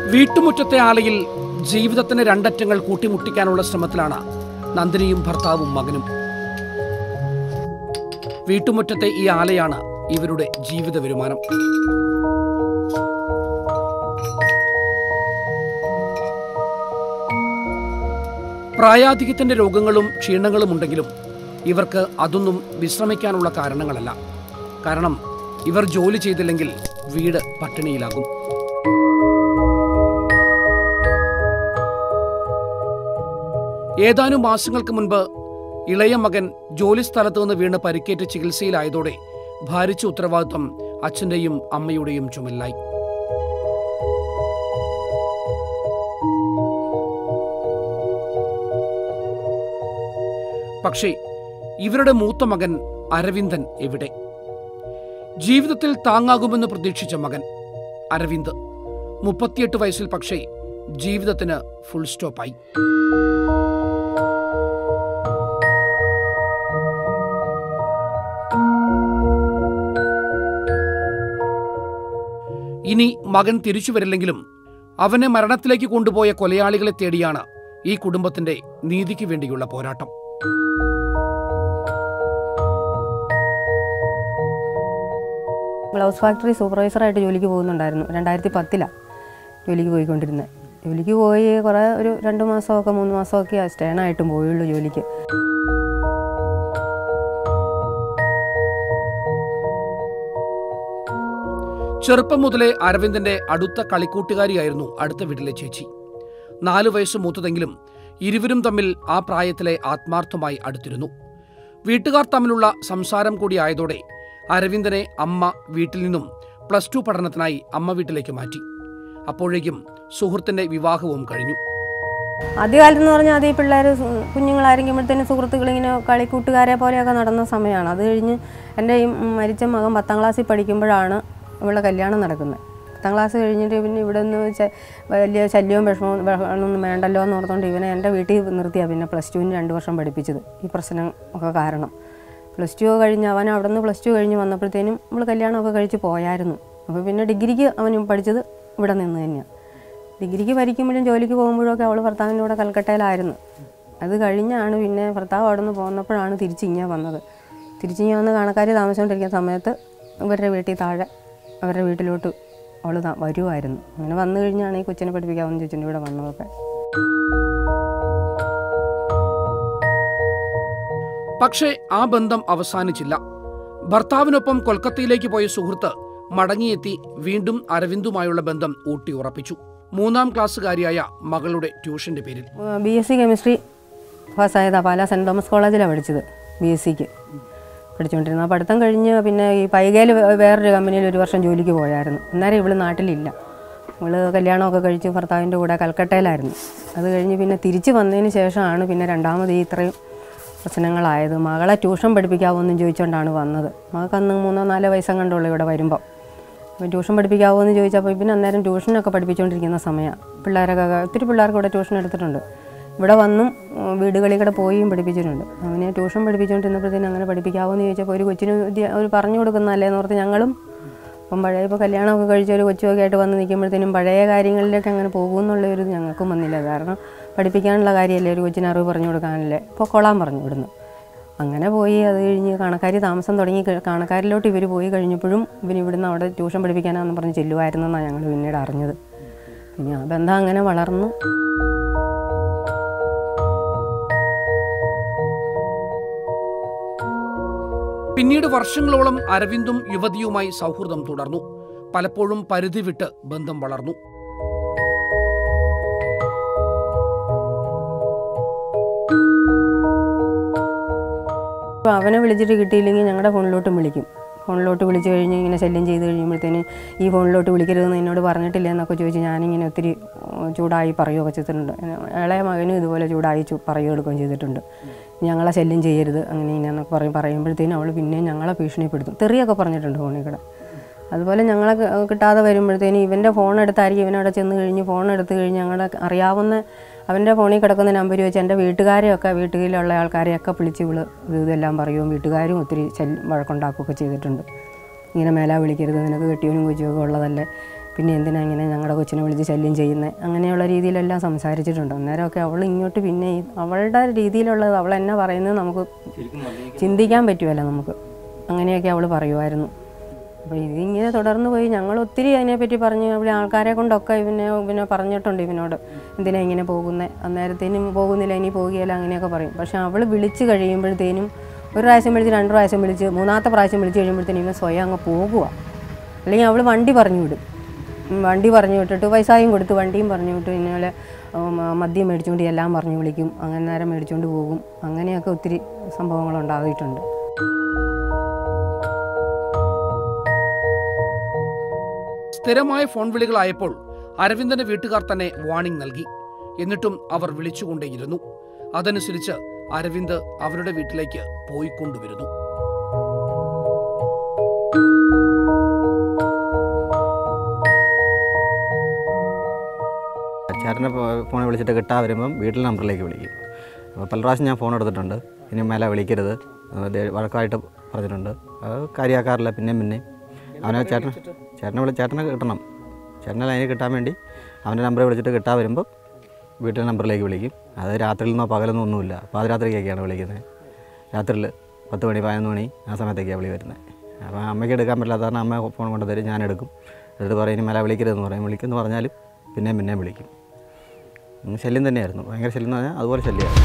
വീട്ടുമുറ്റത്തെ ആലയിൽ ജീവിതത്തിന് രണ്ടറ്റങ്ങൾ കൂട്ടിമുട്ടിക്കാനുള്ള ശ്രമത്തിലാണ് നന്ദിനിയും ഭർത്താവും മകനും വീട്ടുമുറ്റത്തെ ഈ ആലയാണ് ഇവരുടെ ജീവിത വരുമാനം പ്രായാധിക്യത്തിന്റെ രോഗങ്ങളും ക്ഷീണങ്ങളും ഉണ്ടെങ്കിലും ഇവർക്ക് അതൊന്നും വിശ്രമിക്കാനുള്ള കാരണങ്ങളല്ല കാരണം ഇവർ ജോലി ചെയ്തില്ലെങ്കിൽ വീട് പട്ടിണിയിലാകും ഏതാനും മാസങ്ങൾക്ക് മുൻപ് ഇളയ മകൻ ജോലി സ്ഥലത്ത് നിന്ന് വീണ് പരിക്കേറ്റ് ചികിത്സയിലായതോടെ ഭാരിച്ച ഉത്തരവാദിത്വം അച്ഛന്റെയും അമ്മയുടെയും ചുമലിലായി പക്ഷേ ഇവരുടെ മൂത്ത മകൻ അരവിന്ദൻ എവിടെ ജീവിതത്തിൽ താങ്ങാകുമെന്ന് പ്രതീക്ഷിച്ച മകൻ അരവിന്ദ് മുപ്പത്തിയെട്ട് വയസ്സിൽ പക്ഷേ ജീവിതത്തിന് ഫുൾ സ്റ്റോപ്പായി ഇനി മകൻ തിരിച്ചു വരില്ലെങ്കിലും അവനെ മരണത്തിലേക്ക് കൊണ്ടുപോയ കൊലയാളികളെ തേടിയാണ് ഈ കുടുംബത്തിന്റെ നീതിക്ക് വേണ്ടിയുള്ള പോരാട്ടം ഗ്ലൗസ് ഫാക്ടറി സൂപ്പർവൈസറായിട്ട് ജോലിക്ക് പോകുന്നുണ്ടായിരുന്നു രണ്ടായിരത്തി പത്തിലാണ് ജോലിക്ക് പോയിക്കൊണ്ടിരുന്നത് ജോലിക്ക് പോയി കുറേ ഒരു രണ്ട് മാസമൊക്കെ മൂന്ന് മാസമൊക്കെ സ്റ്റേണായിട്ടും പോയുള്ളൂ ജോലിക്ക് ചെറുപ്പം മുതലേ അരവിന്ദന്റെ അടുത്ത കളിക്കൂട്ടുകാരിയായിരുന്നു അടുത്ത വീട്ടിലെ ചേച്ചി നാലു വയസ്സ് മൂത്തതെങ്കിലും ഇരുവരും തമ്മിൽ ആ പ്രായത്തിലെ ആത്മാർത്ഥമായി അടുത്തിരുന്നു വീട്ടുകാർ തമ്മിലുള്ള സംസാരം കൂടി ആയതോടെ അരവിന്ദനെ അമ്മ വീട്ടിൽ നിന്നും പ്ലസ് ടു പഠനത്തിനായി അമ്മ വീട്ടിലേക്ക് മാറ്റി അപ്പോഴേക്കും സുഹൃത്തിന്റെ വിവാഹവും കഴിഞ്ഞു ആദ്യകാലത്ത് എന്ന് പറഞ്ഞാൽ അത് ഈ പിള്ളേർ കുഞ്ഞുങ്ങളായിരിക്കുമ്പോഴത്തേനും സുഹൃത്തുക്കൾ ഇങ്ങനെ കളിക്കൂട്ടുകാരെ പോലെയൊക്കെ നടന്ന സമയമാണ് അത് കഴിഞ്ഞ് എൻ്റെ ഈ മരിച്ച മകൻ പത്താം ക്ലാസ്സിൽ പഠിക്കുമ്പോഴാണ് ഇവളുടെ കല്യാണം നടക്കുന്നത് പത്താം ക്ലാസ് കഴിഞ്ഞിട്ട് പിന്നെ ഇവിടെ നിന്ന് വെച്ചാൽ വലിയ ശല്യവും വിഷമവും ബഹളമൊന്നും വേണ്ടല്ലോ എന്ന് ഓർത്തുകൊണ്ട് ഇവനെ എൻ്റെ വീട്ടിൽ നിർത്തിയാണ് പിന്നെ പ്ലസ് ടുവിന് രണ്ട് വർഷം പഠിപ്പിച്ചത് ഈ പ്രശ്നം ഒക്കെ കാരണം പ്ലസ് ടു കഴിഞ്ഞ് അവൻ അവിടെ നിന്ന് പ്ലസ് ടു കഴിഞ്ഞ് വന്നപ്പോഴത്തേനും നമ്മൾ കല്യാണമൊക്കെ കഴിച്ച് പോയായിരുന്നു അപ്പോൾ പിന്നെ ഡിഗ്രിക്ക് അവൻ പഠിച്ചത് ഇവിടെ നിന്ന് തന്നെയാണ് ഡിഗ്രിക്ക് പഠിക്കുമ്പോഴും ജോലിക്ക് പോകുമ്പോഴൊക്കെ അവൾ ഭർത്താവിൻ്റെ കൂടെ കൽക്കട്ടയിലായിരുന്നു അത് കഴിഞ്ഞാണ് പിന്നെ ഭർത്താവ് അവിടെ നിന്ന് പോന്നപ്പോഴാണ് തിരിച്ചിങ്ങ വന്നത് തിരിച്ചിങ്ങ വന്ന് കാണക്കാർ താമസിച്ചുകൊണ്ടിരിക്കുന്ന സമയത്ത് ഇവരുടെ വീട്ടിൽ താഴെ അവരുടെ വീട്ടിലോട്ട് അവൾ വരുമായിരുന്നു അങ്ങനെ വന്നു കഴിഞ്ഞാണ് ഈ കൊച്ചിനെ പഠിപ്പിക്കാമെന്ന് ചോദിച്ചിട്ട് ഇവിടെ വന്നതൊക്കെ പക്ഷേ ആ ബന്ധം അവസാനിച്ചില്ല ഭർത്താവിനൊപ്പം കൊൽക്കത്തയിലേക്ക് പോയ സുഹൃത്ത് മടങ്ങിയെത്തി വീണ്ടും അരവിന്ദുമായുള്ള ബന്ധം ഊട്ടിയുറപ്പിച്ചു മൂന്നാം ക്ലാസ്സുകാരിയായ മകളുടെ ട്യൂഷന്റെ പേരിൽ ബി എസ് സി കെമിസ്ട്രി പാസ്സായതാണ് പാലാ സെൻറ് തോമസ് കോളേജിലാണ് പഠിച്ചത് ബി എസ് സിക്ക് പഠിച്ചുകൊണ്ടിരുന്നത് ആ പഠിത്തം കഴിഞ്ഞ് പിന്നെ ഈ പൈകയിൽ വേറൊരു കമ്പനിയിൽ ഒരു വർഷം ജോലിക്ക് പോയായിരുന്നു അന്നേരം ഇവള് നാട്ടിലില്ല ഇവള് കല്യാണമൊക്കെ കഴിച്ച് ഭർത്താവിൻ്റെ കൂടെ കൽക്കട്ടയിലായിരുന്നു അത് കഴിഞ്ഞ് പിന്നെ തിരിച്ച് വന്നതിന് ശേഷമാണ് പിന്നെ രണ്ടാമത് ഈ ഇത്രയും പ്രശ്നങ്ങളായത് മകളെ ട്യൂഷൻ പഠിപ്പിക്കാമോ എന്നും ചോദിച്ചുകൊണ്ടാണ് വന്നത് മകൾക്ക് അന്ന് മൂന്നോ നാലോ വയസ്സം കണ്ടുള്ളൂ ഇവിടെ വരുമ്പോൾ അപ്പം ട്യൂഷൻ പഠിപ്പിക്കാമോ എന്ന് ചോദിച്ചപ്പോൾ പിന്നെ അന്നേരം ട്യൂഷനൊക്കെ പഠിപ്പിച്ചുകൊണ്ടിരിക്കുന്ന സമയമാണ് പിള്ളേരൊക്കെ ഒത്തിരി പിള്ളേർക്ക് ഇവിടെ ട്യൂഷൻ എടുത്തിട്ടുണ്ട് ഇവിടെ വന്നും ഉം, വീടുകളിൽ കൂടെ പോയും പഠിപ്പിച്ചിട്ടുണ്ട് അവനെ ട്യൂഷൻ പഠിപ്പിച്ചുകൊണ്ടിരുന്നപ്പോഴത്തേനും അങ്ങനെ പഠിപ്പിക്കാമോ എന്ന് ചോദിച്ചപ്പോൾ ഒരു കൊച്ചിന് വിദ്യ- ഒരു പറഞ്ഞു കൊടുക്കുന്നതല്ലേ എന്ന് ഓർത്ത് ഞങ്ങളും അപ്പം പഴയ ഇപ്പോൾ കല്യാണമൊക്കെ കഴിച്ച ഒരു കൊച്ചുമൊക്കെ ആയിട്ട് വന്ന് നിൽക്കുമ്പോഴത്തേനും പഴയ കാര്യങ്ങളിലേക്ക് അങ്ങനെ പോകുമെന്നുള്ള ഒരു ഇത് ഞങ്ങൾക്കും വന്നില്ല കാരണം പഠിപ്പിക്കാനുള്ള കാര്യമല്ലേ ഒരു കൊച്ചിന് അറിവ് പറഞ്ഞു കൊടുക്കാനല്ലേ ഇപ്പോൾ കൊള്ളാൻ പറഞ്ഞു വിടുന്നു അങ്ങനെ പോയി അത് കഴിഞ്ഞ് കാണക്കാരി താമസം തുടങ്ങി കഴി- കാണക്കാരിലോട്ട് ഇവർ പോയി കഴിഞ്ഞപ്പോഴും ഇവന് ഇവിടുന്ന് അവിടെ ട്യൂഷൻ പഠിപ്പിക്കാനാണെന്ന് പറഞ്ഞ് ചെല്ലുമായിരുന്നെന്നാണ് ഞങ്ങൾ പിന്നീട് അറിഞ്ഞത് പിന്നെ ആ ബന്ധം അങ്ങനെ വളർന്നു പിന്നീട് വർഷങ്ങളോളം അരവിന്ദും യുവതിയുമായി സൗഹൃദം തുടർന്നു പലപ്പോഴും പരിധി വിട്ട് ബന്ധം വളർന്നു അപ്പോൾ അവനെ വിളിച്ചിട്ട് കിട്ടിയില്ലെങ്കിൽ ഞങ്ങളുടെ ഫോണിലോട്ടും വിളിക്കും ഫോണിലോട്ട് വിളിച്ച് കഴിഞ്ഞ് ഇങ്ങനെ ശല്യം ചെയ്ത് കഴിയുമ്പോഴത്തേന് ഈ ഫോണിലോട്ട് വിളിക്കരുതെന്ന് എന്നോട് പറഞ്ഞിട്ടില്ല എന്നൊക്കെ ചോദിച്ച് ഞാനിങ്ങനെ ഒത്തിരി ഉം, ചൂടായി പറയുകയൊക്കെ ചെയ്തിട്ടുണ്ട് ഇളയ മകനും ഇതുപോലെ ചൂടായി ചു പറയുകയും എടുക്കുകയും ചെയ്തിട്ടുണ്ട് ഞങ്ങളെ ശല്യം ചെയ്യരുത് അങ്ങനെ ഇങ്ങനെയെന്നൊക്കെ പറയും പറയുമ്പോഴത്തേനും അവൾ പിന്നെയും ഞങ്ങളെ ഭീഷണിപ്പെടുത്തും തെറിയൊക്കെ പറഞ്ഞിട്ടുണ്ട് ഫോണിൽ കൂടെ അതുപോലെ ഞങ്ങളെ ക- കിട്ടാതെ വരുമ്പോഴത്തേനും ഇവൻ്റെ ഫോൺ എടുത്തായിരിക്കും ഇവനവിടെ ചെന്ന് കഴിഞ്ഞ് ഫോൺ എടുത്ത് കഴിഞ്ഞ് ഞങ്ങളെ അറിയാവുന്ന അവൻ്റെ ഫോണിൽ കിടക്കുന്ന നമ്പർ വെച്ച് എൻ്റെ വീട്ടുകാരെയൊക്കെ വീട്ടിലുള്ള ആൾക്കാരെയൊക്കെ വിളിച്ച് ഇവള് ഇത് ഇതെല്ലാം പറയുകയും വീട്ടുകാരും ഒത്തിരി ശല്യം വഴക്കുണ്ടാക്കുകയൊക്കെ ചെയ്തിട്ടുണ്ട് ഇങ്ങനെ മേലാ വിളിക്കരുത് നിനക്ക് കെട്ടിയവനും കൊച്ചുമൊക്കെ ഉള്ളതല്ലേ പിന്നെ എന്തിനാ ഇങ്ങനെ ഞങ്ങളുടെ കൊച്ചിനെ വിളിച്ച് ശല്യം ചെയ്യുന്നത് അങ്ങനെയുള്ള രീതിയിലെല്ലാം സംസാരിച്ചിട്ടുണ്ട് അന്നേരമൊക്കെ അവൾ ഇങ്ങോട്ട് പിന്നെ ഈ- അവളുടെ രീതിയിലുള്ളത് അവൾ എന്നെ പറയുന്നത് നമുക്ക് ചിന്തിക്കാൻ പറ്റുമല്ലോ നമുക്ക് അങ്ങനെയൊക്കെ അവൾ പറയുമായിരുന്നു അപ്പോൾ ഇതിങ്ങനെ തുടർന്ന് പോയി ഞങ്ങൾ ഒത്തിരി അതിനെപ്പറ്റി പറഞ്ഞു ഇവിടെ ആൾക്കാരെ കൊണ്ടൊക്കെ ഇവനെ പിന്നെ പറഞ്ഞിട്ടുണ്ട് ഇവനോട് എന്തിനാ ഇങ്ങനെ പോകുന്നത് അന്നേരത്തേനും പോകുന്നില്ല ഇനി പോകുകയില്ല അങ്ങനെയൊക്കെ പറയും പക്ഷെ അവൾ വിളിച്ച് കഴിയുമ്പോഴത്തേനും ഒരു പ്രാവശ്യം വിളിച്ച് രണ്ട് പ്രാവശ്യം വിളിച്ച് മൂന്നാമത്തെ പ്രാവശ്യം വിളിച്ച് കഴിയുമ്പോഴത്തേനും ഇവൻ സ്വയം അങ്ങ് പോകുക അല്ലെങ്കിൽ അവൾ വണ്ടി പറഞ്ഞു വിടും ഉം, വണ്ടി പറഞ്ഞു വിട്ടിട്ട് പൈസയും കൊടുത്ത് വണ്ടിയും പറഞ്ഞു വിട്ടു ഇന്നലെ ഉം, മദ്യം മേടിച്ചുകൊണ്ട് എല്ലാം പറഞ്ഞു വിളിക്കും അങ്ങനെ നേരം മേടിച്ചുകൊണ്ട് പോകും അങ്ങനെയൊക്കെ ഒത്തിരി സംഭവങ്ങൾ ഉണ്ടാകിയിട്ടുണ്ട് സ്ഥിരമായ ഫോൺ വിളികളായപ്പോൾ അരവിന്ദന്റെ വീട്ടുകാർ തന്നെ വാണിംഗ് നൽകി എന്നിട്ടും അവർ വിളിച്ചുകൊണ്ടേയിരുന്നു അതനുസരിച്ച് അരവിന്ദ് അവരുടെ വീട്ടിലേക്ക് പോയിക്കൊണ്ടുവരുന്നു ചേട്ടൻ്റെ ഫോണിൽ വിളിച്ചിട്ട് കിട്ടാ വരുമ്പം വീട്ടിലെ നമ്പറിലേക്ക് വിളിക്കും അപ്പോൾ പല പ്രാവശ്യം ഞാൻ ഫോൺ എടുത്തിട്ടുണ്ട് ഇനി മേലെ വിളിക്കരുത് അത് ദേ- വഴക്കായിട്ട് പറഞ്ഞിട്ടുണ്ട് അത് കാര്യമാക്കാറില്ല പിന്നെയും പിന്നെയും അവനെ ചേട്ടൻ ചേട്ടനെ വിളി ചേട്ടനെ കിട്ടണം ചേട്ടനെ ലൈനിൽ കിട്ടാൻ വേണ്ടി അവൻ്റെ നമ്പറിൽ വിളിച്ചിട്ട് കിട്ടാൻ വരുമ്പോൾ വീട്ടിലെ നമ്പറിലേക്ക് വിളിക്കും അത് രാത്രിയിൽ നിന്നോ പകലൊന്നും ഒന്നുമില്ല പാതിരാത്രിക്കൊക്കെയാണ് വിളിക്കുന്നത് രാത്രിയിൽ പത്ത് മണി പതിനൊന്ന് മണി ആ സമയത്തൊക്കെയാണ് വിളി വരുന്നത് അപ്പോൾ അമ്മയ്ക്ക് എടുക്കാൻ പറ്റില്ലാത്ത കാരണം അമ്മ ഫോൺ കൊണ്ട് തരും ഞാൻ എടുക്കും എന്നിട്ട് പറയും ഇനി മേലെ വിളിക്കരുതെന്ന് പറയും വിളിക്കുമെന്ന് പറഞ്ഞാലും പിന്നെയും പിന്നെയും വിളിക്കും ഉം, ശല്യം തന്നെയായിരുന്നു ഭയങ്കര ശല്യം എന്ന് പറഞ്ഞാൽ അതുപോലെ ശല്യമായിരുന്നു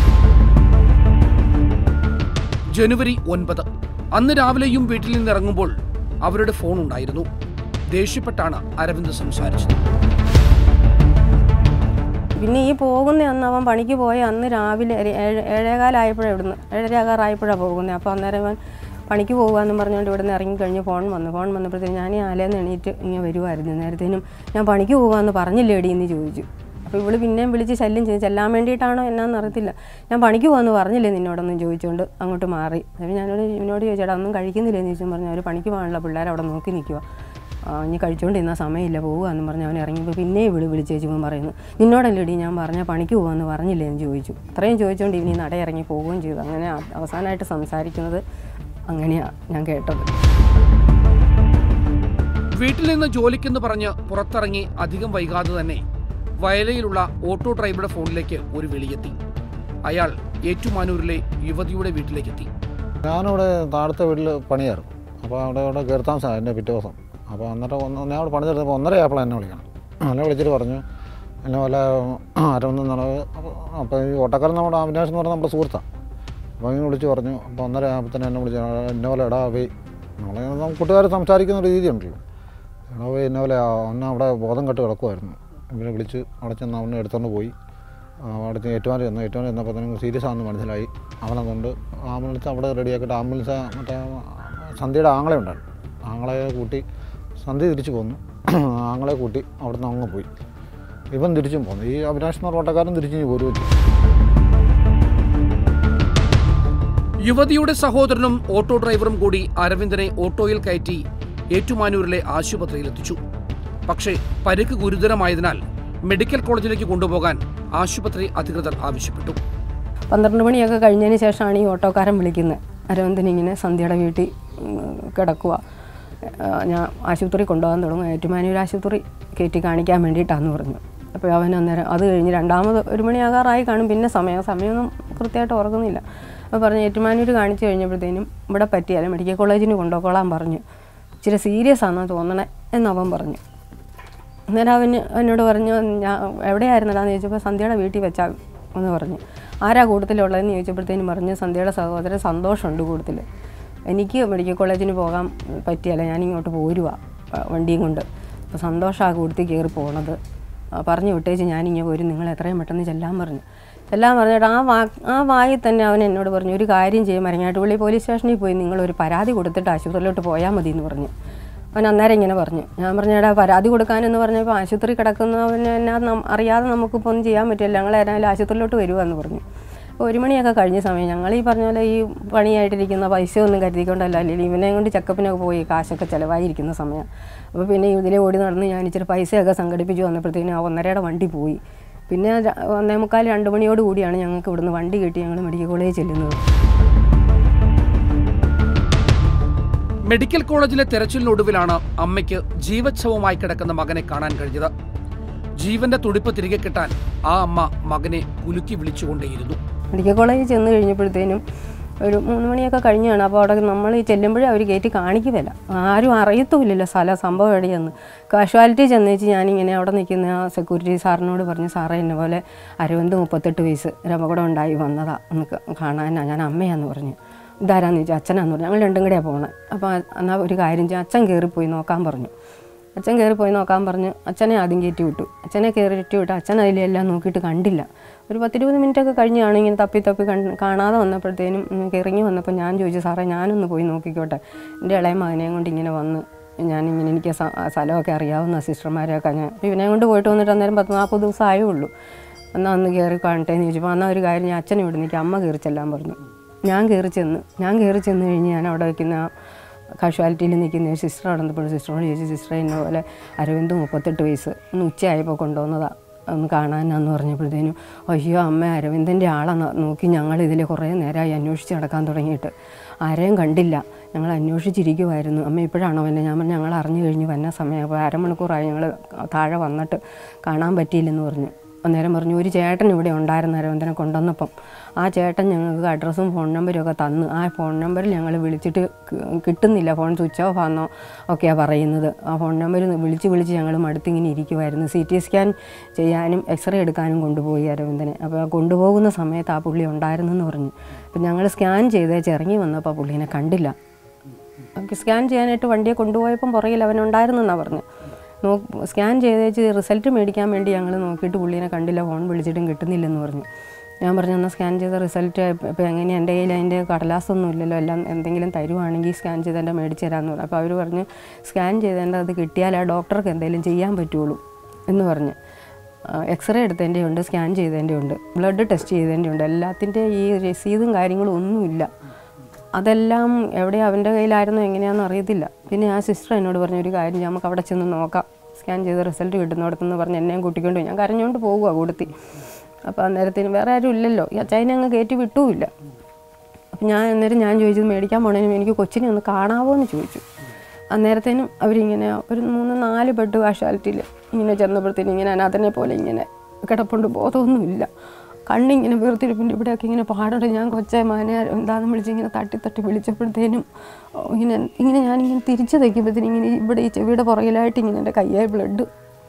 ജനുവരി ഒൻപത് അന്ന് രാവിലെയും വീട്ടിൽ നിന്നിറങ്ങുമ്പോൾ അവരുടെ ഫോൺ ഉണ്ടായിരുന്നു ദേഷ്യപ്പെട്ടാണ് അരവിന്ദ് സംസാരിച്ചത് പിന്നെ ഈ പോകുന്ന അന്ന് അവൻ പണിക്ക് പോയ അന്ന് രാവിലെ ഒരു ഏഴ് ഏഴേകാലായപ്പോഴാണ് ഇവിടുന്ന് ഏഴരകാറായപ്പോഴാണ് പോകുന്നത് അപ്പോൾ അന്നേരം അവൻ പണിക്ക് പോകുകയെന്നും പറഞ്ഞുകൊണ്ട് ഇവിടുന്ന് ഇറങ്ങിക്കഴിഞ്ഞ് ഫോൺ വന്നു ഫോൺ വന്നപ്പോഴത്തേക്കും ഞാൻ ഈ ആലേന്ന് എണീറ്റ് ഇങ്ങനെ വരുമായിരുന്നു നേരത്തേനും ഞാൻ പണിക്ക് പോകാമെന്ന് പറഞ്ഞില്ലേടി എന്ന് ചോദിച്ചു അപ്പോൾ ഇവള് പിന്നെയും വിളിച്ച് ശല്യം ചെയ്ത് ചെല്ലാൻ വേണ്ടിയിട്ടാണോ എന്നാന്ന് അറിയത്തില്ല ഞാൻ പണിക്ക് പോകുമെന്ന് പറഞ്ഞില്ലേ നിന്നോടൊന്നും ചോദിച്ചുകൊണ്ട് അങ്ങോട്ട് മാറി അപ്പോൾ ഞാനോട് ഇവനോട് ചോദിച്ചേട്ടാ ഒന്നും കഴിക്കുന്നില്ലെന്ന് ചോദിച്ചു പറഞ്ഞു അവർ പണിക്ക് പോകാനുള്ള പിള്ളേർ അവിടെ നോക്കി നിൽക്കുക ആ, ഇനി കഴിച്ചുകൊണ്ട് ഇന്ന സമയമില്ല പോവുക എന്ന് പറഞ്ഞ് അവൻ ഇറങ്ങിയപ്പോൾ പിന്നെയും വിളി വിളിച്ച് ചേച്ചിപ്പം പറയുന്നു നിന്നോടല്ലേടി ഞാൻ പറഞ്ഞ പണിക്ക് പോകാമെന്ന് പറഞ്ഞില്ലേ എന്ന് ചോദിച്ചു അത്രയും ചോദിച്ചുകൊണ്ട് ഇനി നട ഇറങ്ങി പോവുകയും ചെയ്തു അങ്ങനെ ആ- അവസാനമായിട്ട് സംസാരിക്കുന്നത് അങ്ങനെയാണ് ഞാൻ കേട്ടത് വീട്ടിൽ നിന്ന് ജോലിക്കെന്ന് പറഞ്ഞ് പുറത്തിറങ്ങി അധികം വൈകാതെ തന്നെ വയലയിലുള്ള ഓട്ടോ ഡ്രൈവറുടെ ഫോണിലേക്ക് ഒരു വിളിയെത്തി അയാൾ ഏറ്റുമാനൂരിലെ യുവതിയുടെ വീട്ടിലേക്കെത്തി ഞാനിവിടെ താഴത്തെ വീട്ടിൽ പണിയായിരുന്നു അപ്പോൾ അവിടെ അവിടെ കയറി താമസമാണ് എൻ്റെ പിറ്റേ ദിവസം അപ്പോൾ എന്നിട്ട് ഒന്ന് ഞാൻ അവിടെ പണി തീർത്തപ്പോൾ ഒന്നര ആയപ്പോൾ എന്നെ വിളിക്കണം എന്നെ വിളിച്ചിട്ട് പറഞ്ഞു എന്നെ പോലെ അരവെന്നാണ് അപ്പോൾ ഈ ഓട്ടക്കാരൻ നമ്മുടെ അവിനാശ് എന്ന് പറഞ്ഞാൽ നമ്മുടെ സുഹൃത്താണ് അപ്പോൾ ഇങ്ങനെ വിളിച്ച് പറഞ്ഞു അപ്പോൾ ഒന്നര ആകുമ്പോഴത്തേനും എന്നെ വിളിച്ചു എന്നെ പോലെ എടാ പോയി നമ്മളെ കൂട്ടുകാർ സംസാരിക്കുന്ന ഒരു രീതിയുണ്ടല്ലോ എടാ പോയി എന്നെ പോലെ അന്ന് അവിടെ ബോധം കെട്ട് കിടക്കുമായിരുന്നു ഇവനെ വിളിച്ച് അവിടെ ചെന്ന് അവനെ എടുത്തുകൊണ്ട് പോയി ആ, അവിടെ ചെന്ന് ഏറ്റുമാൻ ചെന്നു ഏറ്റുമാൻ ചെന്നപ്പോൾ തന്നെ സീരിയസ് ആണെന്ന് മനസ്സിലായി അവനെ കൊണ്ട് ആംബുലൻസ് അവിടെ റെഡിയാക്കിയിട്ട് ആംബുലൻസ് മറ്റേ സന്ധ്യയുടെ ആങ്ങളെ ഉണ്ടായിരുന്നു ആങ്ങളെ കൂട്ടി സന്ധ്യ തിരിച്ചു പോന്നു ആങ്ങളെ കൂട്ടി അവിടെ നിന്ന് അങ്ങ് പോയി ഇവൻ തിരിച്ചും പോന്നു ഈ അവിനാശ് എന്ന ഓട്ടക്കാരൻ തിരിച്ചു പോരുകയും ചെയ്തു യുവതിയുടെ സഹോദരനും ഓട്ടോ ഡ്രൈവറും കൂടി അരവിന്ദനെ ഓട്ടോയിൽ കയറ്റി ഏറ്റുമാനൂരിലെ ആശുപത്രിയിലെത്തിച്ചു പക്ഷേ പരിക്ക് ഗുരുതരമായതിനാൽ മെഡിക്കൽ കോളേജിലേക്ക് കൊണ്ടുപോകാൻ ആശുപത്രി അധികൃതർ ആവശ്യപ്പെട്ടു പന്ത്രണ്ട് മണിയൊക്കെ കഴിഞ്ഞതിന് ശേഷമാണ് ഈ ഓട്ടോക്കാരൻ വിളിക്കുന്നത് അരവിന്ദൻ ഇങ്ങനെ സന്ധ്യയുടെ വീട്ടിൽ കിടക്കുക ഞാൻ ആശുപത്രി കൊണ്ടുപോകാൻ തുടങ്ങും ഏറ്റുമാനൂർ ആശുപത്രി കയറ്റി കാണിക്കാൻ വേണ്ടിയിട്ടാന്ന് പറഞ്ഞു അപ്പോൾ അവൻ അന്നേരം അത് കഴിഞ്ഞ് രണ്ടാമത് ഒരു മണിയാകാറായി കാണും പിന്നെ സമയം സമയമൊന്നും കൃത്യമായിട്ട് ഓർക്കുന്നില്ല അപ്പോൾ പറഞ്ഞു ഏറ്റുമാനൂർ കാണിച്ചു കഴിഞ്ഞപ്പോഴത്തേനും ഇവിടെ പറ്റിയാലും മെഡിക്കൽ കോളേജിന് കൊണ്ടുപോയിക്കോളാൻ പറഞ്ഞു ഇച്ചിരി സീരിയസ് ആണെന്ന് തോന്നണേ എന്ന് അവൻ പറഞ്ഞു അന്നേരം അവന് എന്നോട് പറഞ്ഞു ഞാൻ എവിടെയായിരുന്നടാന്ന് ചോദിച്ചപ്പോൾ സന്ധ്യയുടെ വീട്ടിൽ വെച്ചാൽ എന്ന് പറഞ്ഞു ആരാ കൂട്ടത്തിലുള്ളതെന്ന് ചോദിച്ചപ്പോഴത്തേനും പറഞ്ഞു സന്ധ്യയുടെ സഹോദരൻ സന്തോഷമുണ്ട് കൂട്ടത്തിൽ എനിക്ക് മെഡിക്കൽ കോളേജിന് പോകാൻ പറ്റിയല്ല ഞാൻ ഇങ്ങോട്ട് പോരുക വണ്ടിയും കൊണ്ട് അപ്പോൾ സന്തോഷം ആ കൂട്ടത്തിൽ കയറി പോണത് ആ, പറഞ്ഞു വിട്ടേച്ച് ഞാനിങ്ങനെ പോരും നിങ്ങൾ എത്രയും പെട്ടെന്ന് ചെല്ലാൻ പറഞ്ഞു ചെല്ലാൻ പറഞ്ഞിട്ട് ആ വാ ആ വായിൽ തന്നെ അവൻ എന്നോട് പറഞ്ഞു ഒരു കാര്യം ചെയ്യും മരങ്ങാട്ടുപള്ളി പോലീസ് സ്റ്റേഷനിൽ പോയി നിങ്ങളൊരു പരാതി കൊടുത്തിട്ട് ആശുപത്രിയിലോട്ട് പോയാൽ മതി എന്ന് പറഞ്ഞു അവൻ അന്നേരം ഇങ്ങനെ പറഞ്ഞു ഞാൻ പറഞ്ഞു എടാ പരാതി കൊടുക്കാനെന്ന് പറഞ്ഞപ്പോൾ ആശുപത്രി കിടക്കുന്നവന് എന്നാ നം- അറിയാതെ നമുക്കിപ്പോൾ ഒന്നും ചെയ്യാൻ പറ്റില്ല ഞങ്ങൾ ഏതായാലും ആശുപത്രിയിലോട്ട് വരുവാന്ന് പറഞ്ഞു അപ്പോൾ ഒരു മണിയൊക്കെ കഴിഞ്ഞ സമയം ഞങ്ങൾ ഈ പറഞ്ഞ പോലെ ഈ പണിയായിട്ടിരിക്കുന്ന പൈസ ഒന്നും കരുതിക്കൊണ്ടല്ല അല്ലെങ്കിൽ ഇവനെ കൊണ്ട് ചെക്കപ്പിനൊക്കെ പോയി കാശൊക്കെ ചിലവായിരിക്കുന്ന സമയം അപ്പോൾ പിന്നെ ഇതിലെ ഓടി നടന്ന് ഞാൻ ഇച്ചിരി പൈസയൊക്കെ സംഘടിപ്പിച്ച് വന്നപ്പോഴത്തേനും ആ ഒന്നരയുടെ വണ്ടി പോയി പിന്നെ ര- ഒന്നേ മുക്കാൽ രണ്ട് മണിയോട് കൂടിയാണ് ഞങ്ങൾക്ക് ഇവിടുന്ന് വണ്ടി കിട്ടി ഞങ്ങൾ മെഡിക്കൽ കോളേജിൽ ചെല്ലുന്നത് മെഡിക്കൽ കോളേജിലെ തെരച്ചിലിനൊടുവിലാണ് അമ്മയ്ക്ക് ജീവച്ഛവമായി കിടക്കുന്ന മകനെ കാണാൻ കഴിഞ്ഞത് ജീവന്റെ തുടിപ്പ് തിരികെ കിട്ടാൻ ആ അമ്മ മകനെ കുലുക്കി വിളിച്ചുകൊണ്ടേയിരുന്നു മെഡിക്കൽ കോളേജിൽ ചെന്ന് കഴിഞ്ഞപ്പോഴത്തേനും ഒരു മൂന്ന് മണിയൊക്കെ കഴിഞ്ഞാണ് അപ്പോൾ അവിടെ നമ്മൾ ഈ ചെല്ലുമ്പോഴേ അവർ കയറ്റി കാണിക്കുന്നില്ല ആരും അറിയത്തുമില്ലല്ലോ സ്ഥലം സംഭവം എവിടെയെന്ന് കാഷ്വാലിറ്റി ചെന്നേച്ച് ഞാനിങ്ങനെ അവിടെ നിൽക്കുന്ന ആ സെക്യൂരിറ്റി സാറിനോട് പറഞ്ഞു സാറേ എന്നെ പോലെ അരവിന്ദ് മുപ്പത്തെട്ട് വയസ്സ് രമകൂടം ഉണ്ടായി വന്നതാ ഒന്ന് ക- കാണാനാ ഞാൻ അമ്മയാന്ന് പറഞ്ഞു ഇതാരാന്ന് ചോദിച്ചാൽ അച്ഛനാന്ന് പറഞ്ഞു ഞങ്ങൾ രണ്ടും കൂടെയാണ് പോണേ അപ്പോൾ എന്നാൽ ഒരു കാര്യം ചെയ്യാം അച്ഛൻ കയറിപ്പോയി നോക്കാൻ പറഞ്ഞു അച്ഛൻ കയറി പോയി നോക്കാൻ പറഞ്ഞ് അച്ഛനെ ആദ്യം കയറ്റി വിട്ടു അച്ഛനെ കയറിയിട്ട് വിട്ടു അച്ഛൻ അതിലെല്ലാം നോക്കിയിട്ട് കണ്ടില്ല ഒരു പത്തിരുപത് മിനിറ്റ് ഒക്കെ കഴിഞ്ഞാണ് ഇങ്ങനെ തപ്പി തപ്പി കണ്ട് കാണാതെ വന്നപ്പോഴത്തേനും ഉം, ഇറങ്ങി വന്നപ്പോൾ ഞാൻ ചോദിച്ചു സാറേ ഞാനൊന്ന് പോയി നോക്കിക്കോട്ടെ എൻ്റെ ഇളയ മകനെയും കൊണ്ട് ഇങ്ങനെ വന്ന് ഞാനിങ്ങനെ എനിക്ക് സ- ആ സ്ഥലമൊക്കെ അറിയാവുന്ന സിസ്റ്റർമാരെയൊക്കെ ഞാൻ ഇവനെ കൊണ്ട് പോയിട്ട് വന്നിട്ട് അന്നേരം പത്ത് നാൽപ്പത് ദിവസം ആയേ ഉള്ളൂ എന്നാൽ അന്ന് കയറി കാണട്ടെ എന്ന് ചോദിച്ചപ്പോൾ എന്നാൽ ഒരു കാര്യം ഞാൻ അച്ഛനെ ഇവിടെ നിൽക്കുക അമ്മ കയറി ചെല്ലാൻ പറഞ്ഞു ഞാൻ കയറി ചെന്ന് ഞാൻ കയറി ചെന്ന് കഴിഞ്ഞ് ഞാൻ അവിടെ വയ്ക്കുന്ന കാഷ്വാലിറ്റിയിൽ നിൽക്കുന്ന ഒരു സിസ്റ്റർ നടന്നപ്പോൾ സിസ്റ്ററോട് ചോദിച്ചു സിസ്റ്ററെ എന്നെ പോലെ അരവിന്ദ് മുപ്പത്തെട്ട് വയസ്സ് ഒന്ന് ഉച്ചയായപ്പോൾ കൊണ്ടുവന്നതാ ഒന്ന് കാണാനാന്ന് പറഞ്ഞപ്പോഴത്തേനും അയ്യോ അമ്മ അരവിന്ദൻ്റെ ആളാണ് നോക്കി ഞങ്ങൾ ഇതിൽ കുറേ നേരമായി അന്വേഷിച്ച് നടക്കാൻ തുടങ്ങിയിട്ട് ആരെയും കണ്ടില്ല ഞങ്ങൾ അന്വേഷിച്ചിരിക്കുമായിരുന്നു അമ്മ ഇപ്പോഴാണോ എന്നെ ഞാൻ പറഞ്ഞു ഞങ്ങൾ അറിഞ്ഞു കഴിഞ്ഞ് വന്ന സമയം അപ്പോൾ അരമണിക്കൂറായി ഞങ്ങൾ താഴെ വന്നിട്ട് കാണാൻ പറ്റിയില്ലെന്ന് പറഞ്ഞു അന്നേരം പറഞ്ഞു ഒരു ചേട്ടൻ ഇവിടെ ഉണ്ടായിരുന്നു അരവിന്ദനെ കൊണ്ടുവന്നപ്പം ആ ചേട്ടൻ ഞങ്ങൾക്ക് അഡ്രസ്സും ഫോൺ നമ്പരും ഒക്കെ തന്ന് ആ ഫോൺ നമ്പറിൽ ഞങ്ങൾ വിളിച്ചിട്ട് കി- കിട്ടുന്നില്ല ഫോൺ സ്വിച്ച് ഓഫ് ആണെന്നോ ഒക്കെയാണ് പറയുന്നത് ആ ഫോൺ നമ്പർ വിളിച്ച് വിളിച്ച് ഞങ്ങൾ മടുത്തിങ്ങനെ ഇരിക്കുമായിരുന്നു സി ടി സ്കാൻ ചെയ്യാനും എക്സ്റേ എടുക്കാനും കൊണ്ടുപോയി അരവിന്ദനെ അപ്പോൾ ആ കൊണ്ടുപോകുന്ന സമയത്ത് ആ പുള്ളി ഉണ്ടായിരുന്നെന്ന് പറഞ്ഞു അപ്പം ഞങ്ങൾ സ്കാൻ ചെയ്തേച്ച് ഇറങ്ങി വന്നപ്പോൾ ആ പുള്ളീനെ കണ്ടില്ല നമുക്ക് സ്കാൻ ചെയ്യാനായിട്ട് വണ്ടിയെ കൊണ്ടുപോയപ്പം പുറകിൽ അവൻ ഉണ്ടായിരുന്നെന്നാണ് പറഞ്ഞു നോ സ്കാൻ ചെയ്തേച്ച് റിസൾട്ട് മേടിക്കാൻ വേണ്ടി ഞങ്ങൾ നോക്കിയിട്ട് പുള്ളീനെ കണ്ടില്ല ഫോൺ വിളിച്ചിട്ടും കിട്ടുന്നില്ലെന്ന് പറഞ്ഞു ഞാൻ പറഞ്ഞു എന്നാൽ സ്കാൻ ചെയ്ത റിസൾട്ട് ഇപ്പോൾ എങ്ങനെയാണ് എൻ്റെ കയ്യിൽ അതിൻ്റെ കടലാസൊന്നും ഇല്ലല്ലോ എല്ലാം എന്തെങ്കിലും തരുവാണെങ്കിൽ സ്കാൻ ചെയ്ത് എൻ്റെ മേടിച്ച് തരാമെന്ന് പറഞ്ഞു അപ്പോൾ അവർ പറഞ്ഞു സ്കാൻ ചെയ്തേണ്ട അത് കിട്ടിയാൽ ആ ഡോക്ടർക്ക് എന്തെങ്കിലും ചെയ്യാൻ പറ്റുള്ളൂ എന്ന് പറഞ്ഞ് എക്സ്റേ എടുത്തതിൻ്റെ ഉണ്ട് സ്കാൻ ചെയ്തതിൻ്റെ ഉണ്ട് ബ്ലഡ് ടെസ്റ്റ് ചെയ്തതിൻ്റെ ഉണ്ട് എല്ലാത്തിൻ്റെ ഈ രസീതും കാര്യങ്ങളും ഒന്നുമില്ല അതെല്ലാം എവിടെ അവൻ്റെ കയ്യിലായിരുന്നു എങ്ങനെയാണെന്ന് അറിയത്തില്ല പിന്നെ ആ സിസ്റ്റർ എന്നോട് പറഞ്ഞു ഒരു കാര്യം ചെയ്യാം, നമുക്ക് അവിടെ ചെന്ന് നോക്കാം സ്കാൻ ചെയ്ത് റിസൾട്ട് കിട്ടുന്നിടത്തുനിന്ന് പറഞ്ഞ് എന്നെയും കൂട്ടിക്കൊണ്ട് പോയി ഞാൻ കരഞ്ഞുകൊണ്ട് പോകുക കൊടുത്തി അപ്പോൾ അന്നേരത്തിന് വേറെ ആരും ഇല്ലല്ലോ ഈ അച്ചായനെ അങ്ങ് കയറ്റി വിട്ടുമില്ല അപ്പം ഞാൻ അന്നേരം ഞാൻ ചോദിച്ചത് മേടിക്കാൻ പോണേനും എനിക്ക് കൊച്ചിനെ ഒന്ന് കാണാവോ എന്ന് ചോദിച്ചു അന്നേരത്തേനും അവരിങ്ങനെ ഒരു മൂന്ന് നാല് ബെഡ് കാഷ്വാലിറ്റിയിൽ ഇങ്ങനെ ചെന്നപ്പോഴത്തേനും ഇങ്ങനെ അനാഥനെ പോലെ ഇങ്ങനെ കിടപ്പുണ്ട് ബോധമൊന്നുമില്ല കണ്ണിങ്ങനെ വീർത്തിരിപ്പിൻ്റെ ഇവിടെയൊക്കെ ഇങ്ങനെ പാടുണ്ട് ഞാൻ കൊച്ചെ മാനെ എന്താണെന്ന് വിളിച്ച് ഇങ്ങനെ തട്ടി തട്ടി വിളിച്ചപ്പോഴത്തേനും ഓ, ഇങ്ങനെ ഇങ്ങനെ ഞാനിങ്ങനെ തിരിച്ച് തയ്ക്കുമ്പോഴത്തേനും ഇങ്ങനെ ഇവിടെ ഈ ചെവിയുടെ പുറകിലായിട്ട് ഇങ്ങനെ എൻ്റെ കയ്യായ ബ്ലഡ്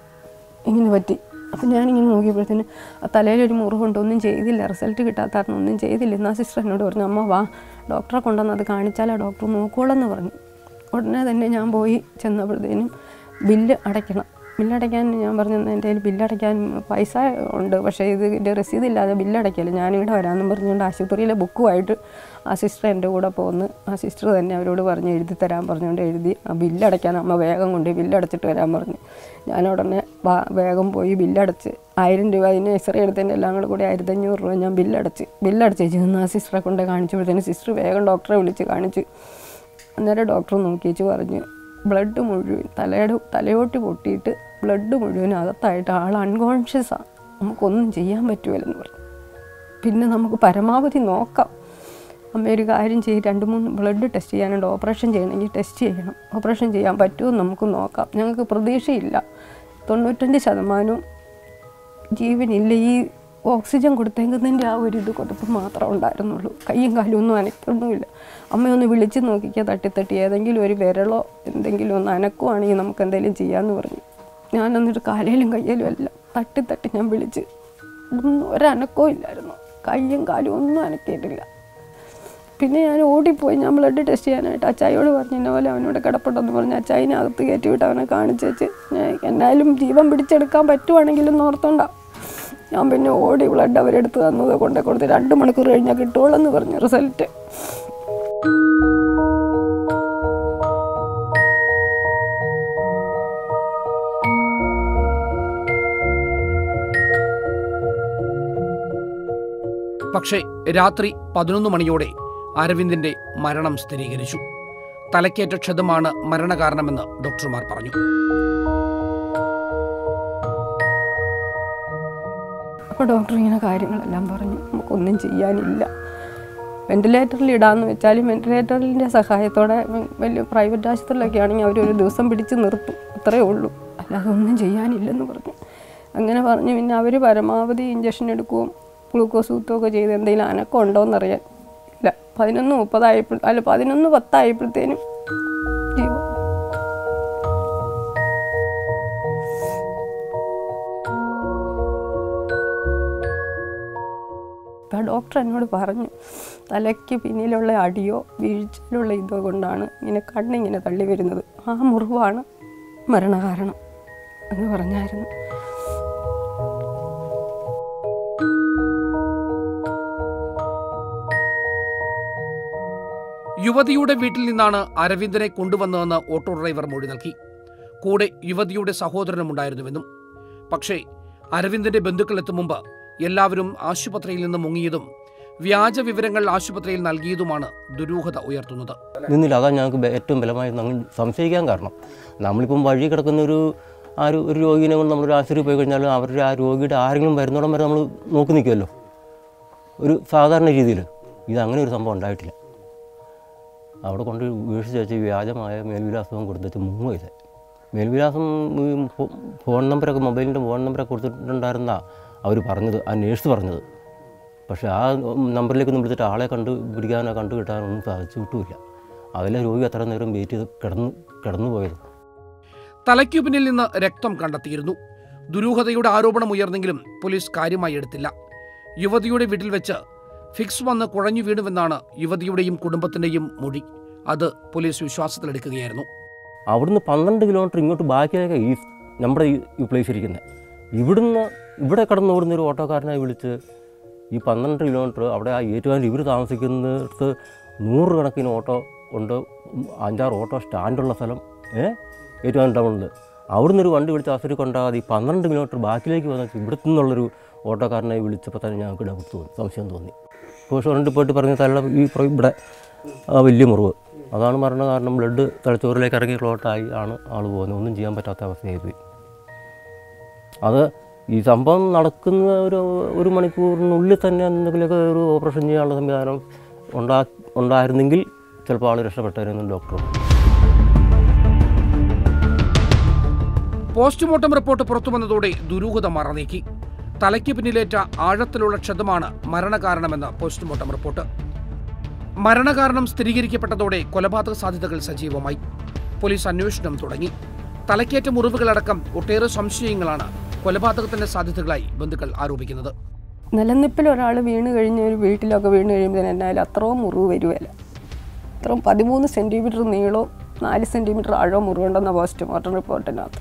ഇങ്ങനെ പറ്റി അപ്പം ഞാനിങ്ങനെ നോക്കിയപ്പോഴത്തേന് ആ തലയിലൊരു മുറിവുണ്ട് ഒന്നും ചെയ്തില്ല റിസൾട്ട് കിട്ടാത്ത കാരണം ഒന്നും ചെയ്തില്ല എന്നാ സിസ്റ്റർ എന്നോട് പറഞ്ഞു അമ്മ വാ ഡോക്ടറെ കൊണ്ടുവന്ന് അത് കാണിച്ചാലേ ഡോക്ടർ നോക്കുള്ളെന്ന് പറഞ്ഞു ഉടനെ തന്നെ ഞാൻ പോയി ചെന്നപ്പോഴത്തേനും ബില്ല് അടയ്ക്കണം ബില്ലടയ്ക്കാൻ ഞാൻ പറഞ്ഞു "എന്നാ എൻ്റെ കയ്യിൽ ബില്ലടയ്ക്കാൻ പൈസ ഉണ്ട് പക്ഷേ ഇത് ഇതിൻ്റെ രസീതില്ലാതെ ബില്ലടയ്ക്കില്ല ഞാനിവിടെ വരാമെന്നും പറഞ്ഞുകൊണ്ട് ആശുപത്രിയിലെ ബുക്കുമായിട്ട് ആ സിസ്റ്റർ എൻ്റെ കൂടെ പോന്ന് ആ സിസ്റ്റർ തന്നെ അവരോട് പറഞ്ഞ് എഴുതി തരാൻ പറഞ്ഞുകൊണ്ട് എഴുതി ആ ബില്ലടയ്ക്കാൻ അമ്മ വേഗം കൊണ്ട് ബില്ലടച്ചിട്ട് വരാൻ പറഞ്ഞു ഞാൻ ഉടനെ വാ- വേഗം പോയി ബില്ലടച്ച് ആയിരം രൂപ അതിന് എക്സ്റേ എടുത്തതിൻ്റെ എല്ലാം കൂടെ കൂടി ആയിരത്തഞ്ഞൂറ് രൂപ ഞാൻ ബില്ലടച്ച് ബില്ലടച്ച് ചെന്ന് ആ സിസ്റ്ററെ കൊണ്ട് കാണിച്ചപ്പോഴത്തേന് സിസ്റ്റർ വേഗം ഡോക്ടറെ വിളിച്ച് കാണിച്ചു അന്നേരം ഡോക്ടർ നോക്കിയേച്ച് പറഞ്ഞു ബ്ലഡ് മുഴുവൻ തലയുടെ തലയോട്ട് പൊട്ടിയിട്ട് ബ്ലഡ് മുഴുവൻ അകത്തായിട്ട് ആൾ അൺകോൺഷ്യസാണ് നമുക്കൊന്നും ചെയ്യാൻ പറ്റുമല്ലെന്ന് പറഞ്ഞു പിന്നെ നമുക്ക് പരമാവധി നോക്കാം അമ്മ ഒരു കാര്യം ചെയ്യും രണ്ട് മൂന്ന് ബ്ലഡ് ടെസ്റ്റ് ചെയ്യാനുണ്ട് ഓപ്പറേഷൻ ചെയ്യണമെങ്കിൽ ടെസ്റ്റ് ചെയ്യണം ഓപ്പറേഷൻ ചെയ്യാൻ പറ്റുമോ എന്ന് നമുക്ക് നോക്കാം ഞങ്ങൾക്ക് പ്രതീക്ഷയില്ല തൊണ്ണൂറ്റഞ്ച് ശതമാനവും ജീവനില്ല ഈ ഓക്സിജൻ കൊടുത്തേക്കുന്നതിൻ്റെ ആ ഒരു ഇത് കൊടുപ്പ് മാത്രമേ ഉണ്ടായിരുന്നുള്ളൂ കയ്യും കാലും ഒന്നും അനക്കൊന്നുമില്ല അമ്മയൊന്ന് വിളിച്ച് നോക്കിക്കുക തട്ടി തട്ടി ഏതെങ്കിലും ഒരു വിരളോ എന്തെങ്കിലും ഒന്ന് അനക്കുവാണെങ്കിൽ നമുക്ക് എന്തെങ്കിലും ചെയ്യാമെന്ന് പറഞ്ഞു ഞാൻ എന്നിട്ട് കാലയിലും കയ്യിലും എല്ലാം തട്ടി തട്ടി ഞാൻ വിളിച്ച് ഒന്നും ഒരനക്കവും ഇല്ലായിരുന്നു കയ്യും കാലും ഒന്നും അനക്കിയിട്ടില്ല പിന്നെ ഞാൻ ഓടിപ്പോയി ഞാൻ ബ്ലഡ് ടെസ്റ്റ് ചെയ്യാനായിട്ട് അച്ചായിയോട് പറഞ്ഞു ഇന്ന പോലെ അവനോട് കിടപ്പുണ്ടെന്ന് പറഞ്ഞ് അച്ചായിനെ അകത്ത് കയറ്റി വിട്ട് അവനെ കാണിച്ച് വെച്ച് ഞാൻ എന്നാലും ജീവൻ പിടിച്ചെടുക്കാൻ പറ്റുവാണെങ്കിലും ഓർത്തോണ്ട ഞാൻ പിന്നെ ഓടി ബ്ലഡ് അവരെടുത്ത് തന്നത് കൊണ്ടേ കൊടുത്ത് രണ്ട് മണിക്കൂർ കഴിഞ്ഞാൽ കിട്ടുള്ളൂ പറഞ്ഞു റിസൾട്ട് പക്ഷേ രാത്രി പതിനൊന്ന് മണിയോടെ അരവിന്ദിന്റെ മരണം സ്ഥിരീകരിച്ചു തലക്കേറ്റ ക്ഷതമാണ് മരണകാരണമെന്ന് ഡോക്ടർമാർ പറഞ്ഞു അപ്പോൾ ഡോക്ടർ ഇങ്ങനെ കാര്യങ്ങളെല്ലാം പറഞ്ഞു നമുക്കൊന്നും ചെയ്യാനില്ല വെന്റിലേറ്ററിൽ ഇടാമെന്ന് വെച്ചാലും വെന്റിലേറ്ററിൻ്റെ സഹായത്തോടെ വലിയ പ്രൈവറ്റ് ആശുപത്രിയിലൊക്കെ ആണെങ്കിൽ അവരൊരു ദിവസം പിടിച്ച് നിർത്തും അത്രയേ ഉള്ളൂ അല്ലാതെ ഒന്നും ചെയ്യാനില്ലെന്ന് പറഞ്ഞു അങ്ങനെ പറഞ്ഞു പിന്നെ അവർ പരമാവധി ഇഞ്ചക്ഷൻ എടുക്കുകയും ഗ്ലൂക്കോസ് ഊത്തുകയൊക്കെ ചെയ്ത് എന്തെങ്കിലും അനക്കം ഉണ്ടോയെന്നറിയാൻ ഇല്ല പതിനൊന്ന് മുപ്പതായപ്പോൾ അല്ല പതിനൊന്ന് പത്തായപ്പോഴത്തേനും ജീവൻ അപ്പോൾ ഡോക്ടർ എന്നോട് പറഞ്ഞു തലയ്ക്ക് പിന്നിലുള്ള അടിയോ വീഴ്ചയിലുള്ള ഇതോ കൊണ്ടാണ് ഇങ്ങനെ കണ്ണിങ്ങനെ തള്ളി വരുന്നത് ആ മുറിവാണ് മരണകാരണം എന്ന് പറഞ്ഞായിരുന്നു യുവതിയുടെ വീട്ടിൽ നിന്നാണ് അരവിന്ദനെ കൊണ്ടുവന്നതെന്ന് ഓട്ടോ ഡ്രൈവർ മൊഴി നൽകി കൂടെ യുവതിയുടെ സഹോദരനും ഉണ്ടായിരുന്നുവെന്നും പക്ഷേ അരവിന്ദന്റെ ബന്ധുക്കൾ എത്തും മുമ്പ് എല്ലാവരും ആശുപത്രിയിൽ നിന്ന് മുങ്ങിയതും വ്യാജ വിവരങ്ങൾ ആശുപത്രിയിൽ നൽകിയതുമാണ് ദുരൂഹത ഉയർത്തുന്നത് നിന്നില്ല അതാണ് ഞങ്ങൾക്ക് ബെ- ഏറ്റവും ബലമായി നമ്മൾ സംശയിക്കാൻ കാരണം നമ്മളിപ്പം വഴി കിടക്കുന്ന ഒരു ആ ഒരു ഒരു രോഗിനെ കൊണ്ട് നമ്മളൊരു ആശുപത്രി പോയി കഴിഞ്ഞാൽ അവരുടെ ആ രോഗിയുടെ ആരെങ്കിലും വരുന്നോടം വരെ നമ്മൾ നോക്കി നിൽക്കുമല്ലോ ഒരു സാധാരണ രീതിയിൽ ഇത് അങ്ങനെ ഒരു സംഭവം ഉണ്ടായിട്ടില്ല അവിടെ കൊണ്ട് വീഴ്ച വെച്ച് വ്യാജമായ മേൽവിലാസവും കൊടുത്തിട്ട് മൂന്ന് വയസ്സ് മേൽവിലാസം ഈ ഫോ- ഫോൺ നമ്പറൊക്കെ മൊബൈലിൻ്റെ ഫോൺ നമ്പറൊക്കെ കൊടുത്തിട്ടുണ്ടായിരുന്ന അവർ പറഞ്ഞത് ആ നേഴ്സ് പറഞ്ഞത് പക്ഷേ ആ നമ്പറിലേക്ക് ഒന്ന് വിളിച്ചിട്ട് ആളെ കണ്ടു പിടിക്കാനോ കണ്ടു കിട്ടാനോ ഒന്നും സാധിച്ചു കിട്ടുമില്ല അതിലെ രോഗി അത്ര നേരം വെയിറ്റ് ചെയ്ത് കിടന്നു കിടന്നു പോയത് തലയ്ക്കു പിന്നിൽ നിന്ന് രക്തം കണ്ടെത്തിയിരുന്നു ദുരൂഹതയുടെ ആരോപണം ഉയർന്നെങ്കിലും പോലീസ് കാര്യമായി എടുത്തില്ല യുവതിയുടെ വീട്ടിൽ വെച്ച് ഫിക്സ് വന്ന് കുഴഞ്ഞു വീണുവെന്നാണ് യുവതിയുടെയും കുടുംബത്തിന്റെയും മൊഴി അത് പോലീസ് വിശ്വാസത്തിലെടുക്കുകയായിരുന്നു അവിടുന്ന് പന്ത്രണ്ട് കിലോമീറ്റർ ഇങ്ങോട്ട് ബാക്കിയൊക്കെ ഈ നമ്മുടെ ഈ ഈ പ്ലേസ് ഇരിക്കുന്നത് ഇവിടുന്ന് ഇവിടെ കടന്ന് ഓടുന്ന ഒരു ഓട്ടോക്കാരനെ വിളിച്ച് ഈ പന്ത്രണ്ട് കിലോമീറ്റർ അവിടെ ആ ഏറ്റുമാൻ ഇവർ താമസിക്കുന്നിടത്ത് നൂറുകണക്കിന് ഓട്ടോ ഉണ്ട് ഉം, അഞ്ചാറ് ഓട്ടോ സ്റ്റാൻഡുള്ള സ്ഥലം ഏ ഏറ്റുമാൻ ടൗണിൽ അവിടുന്ന് ഒരു വണ്ടി വിളിച്ച് ആശുപത്രി കൊണ്ടാകാതെ ഈ പന്ത്രണ്ട് കിലോമീറ്റർ ബാക്കിലേക്ക് വന്ന ഇവിടുത്തെ നിന്നുള്ളൊരു ഓട്ടോക്കാരനെ വിളിച്ചപ്പോൾ തന്നെ ഞങ്ങൾക്ക് ഡൗട്ട് തോന്നി സംശയം തോന്നി പോസ്റ്റ് പോയിട്ട് പറഞ്ഞ തല ഈ പ്ര- ഇവിടെ ആ വലിയ മുറിവ് അതാണ് മരണ കാരണം ബ്ലഡ് തലച്ചോറിലേക്ക് ഇറങ്ങി ക്ലോട്ടായി ആണ് ആൾ പോകുന്നത് ഒന്നും ചെയ്യാൻ പറ്റാത്ത അവസ്ഥയായി പോയി അത് ഈ സംഭവം നടക്കുന്ന ഒരു ഒരു മണിക്കൂറിനുള്ളിൽ തന്നെ എന്തെങ്കിലുമൊക്കെ ഒരു ഓപ്പറേഷൻ ചെയ്യാനുള്ള സംവിധാനം ഉണ്ടാ ഉണ്ടായിരുന്നെങ്കിൽ ചിലപ്പോൾ ആൾ രക്ഷപ്പെട്ടായിരുന്നു ഡോക്ടർ പോസ്റ്റ്മോർട്ടം റിപ്പോർട്ട് പുറത്തുവന്നതോടെ ദുരൂഹത മറനീക്കി തലയ്ക്ക് പിന്നിലേറ്റ ആഴത്തിലുള്ള ക്ഷതമാണ് മരണകാരണമെന്ന് പോസ്റ്റ്മോർട്ടം റിപ്പോർട്ട് മരണകാരണം സ്ഥിരീകരിക്കപ്പെട്ടതോടെ കൊലപാതക സാധ്യതകൾ സജീവമായി പോലീസ് അന്വേഷണം തുടങ്ങി തലക്കേറ്റ മുറിവുകളടക്കം ഒട്ടേറെ സംശയങ്ങളാണ് കൊലപാതകത്തിന്റെ സാധ്യതകളായി ബന്ധുക്കൾ ആരോപിക്കുന്നത് നിലനിൽപ്പിൽ ഒരാൾ വീണ് കഴിഞ്ഞ് ഒരു വീട്ടിലൊക്കെ വീണ് കഴിയുമ്പോൾ എന്നാലും അത്രയും മുറിവ് വരുമല്ല അത്രയും പതിമൂന്ന് സെൻറ്റിമീറ്റർ നീളവും നാല് സെൻറ്റിമീറ്റർ ആഴവും മുറിവുണ്ടെന്ന പോസ്റ്റ്മോർട്ടം റിപ്പോർട്ടിനകത്ത്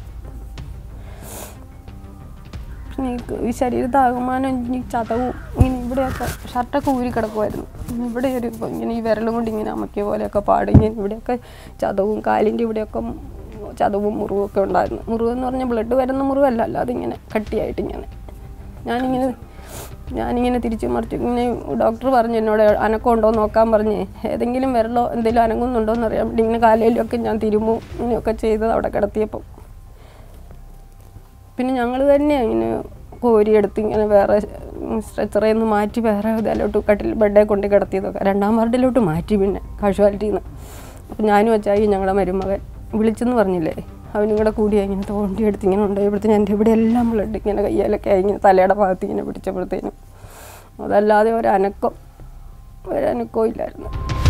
പിന്നെ ഈ ക- ഈ ശരീരത്താകമാനം ഈ ചതവും ഇങ്ങനെ ഇവിടെയൊക്കെ ഷർട്ടൊക്കെ ഊരി കിടക്കുമായിരുന്നു ഇവിടെ ഒരു ഇപ്പം ഇങ്ങനെ ഈ വിരലും കൊണ്ട് ഇങ്ങനെ അമക്കിയ പോലെയൊക്കെ പാടും ഇങ്ങനെ ഇവിടെയൊക്കെ ചതവും കാലിൻ്റെ ഇവിടെയൊക്കെ ചതവും മുറിവും ഒക്കെ ഉണ്ടായിരുന്നു മുറിവ് എന്ന് പറഞ്ഞാൽ ബ്ലഡ് വരുന്ന മുറിവല്ല അല്ലാതെ ഇങ്ങനെ കട്ടിയായിട്ട് ഇങ്ങനെ ഞാനിങ്ങനെ ഞാനിങ്ങനെ തിരിച്ചു മറിച്ച് ഇങ്ങനെ ഡോക്ടർ പറഞ്ഞു എന്നോട് അനക്കം ഉണ്ടോ എന്ന് നോക്കാൻ പറഞ്ഞ് ഏതെങ്കിലും വിരലോ എന്തെങ്കിലും അനങ്ങുന്നുണ്ടോ എന്ന് അറിയാൻ വേണ്ടി ഇങ്ങനെ കാലയിലൊക്കെ ഞാൻ തിരുമ്പും ഇങ്ങനെയൊക്കെ ചെയ്തത് അവിടെ കിടത്തിയപ്പം പിന്നെ ഞങ്ങൾ തന്നെ ഇങ്ങനെ കോരിയെടുത്ത് ഇങ്ങനെ വേറെ സ്ട്രെച്ചറിൽ നിന്ന് മാറ്റി വേറെ ഇതിലോട്ട് കട്ടിൽ ബെഡേ കൊണ്ട് കിടത്തിയതൊക്കെ രണ്ടാം വാർഡിലോട്ട് മാറ്റി പിന്നെ കാഷ്വാലിറ്റിയിൽ നിന്ന് അപ്പം ഞാനും അച്ചായി ഞങ്ങളുടെ മരുമകൻ വിളിച്ചെന്ന് പറഞ്ഞില്ലേ അവനും കൂടെ കൂടി ഇങ്ങനെ തോണ്ടിയെടുത്ത് ഇങ്ങനെ ഉണ്ടായപ്പോഴത്തേനും എൻ്റെ ഇവിടെ എല്ലാം ബ്ലഡ് ഇങ്ങനെ കയ്യിലൊക്കെ ആയി ഇങ്ങനെ തലയുടെ ഭാഗത്ത് ഇങ്ങനെ പിടിച്ചപ്പോഴത്തേനും അതല്ലാതെ ഒരനക്കം ഒരനക്കവും ഇല്ലായിരുന്നു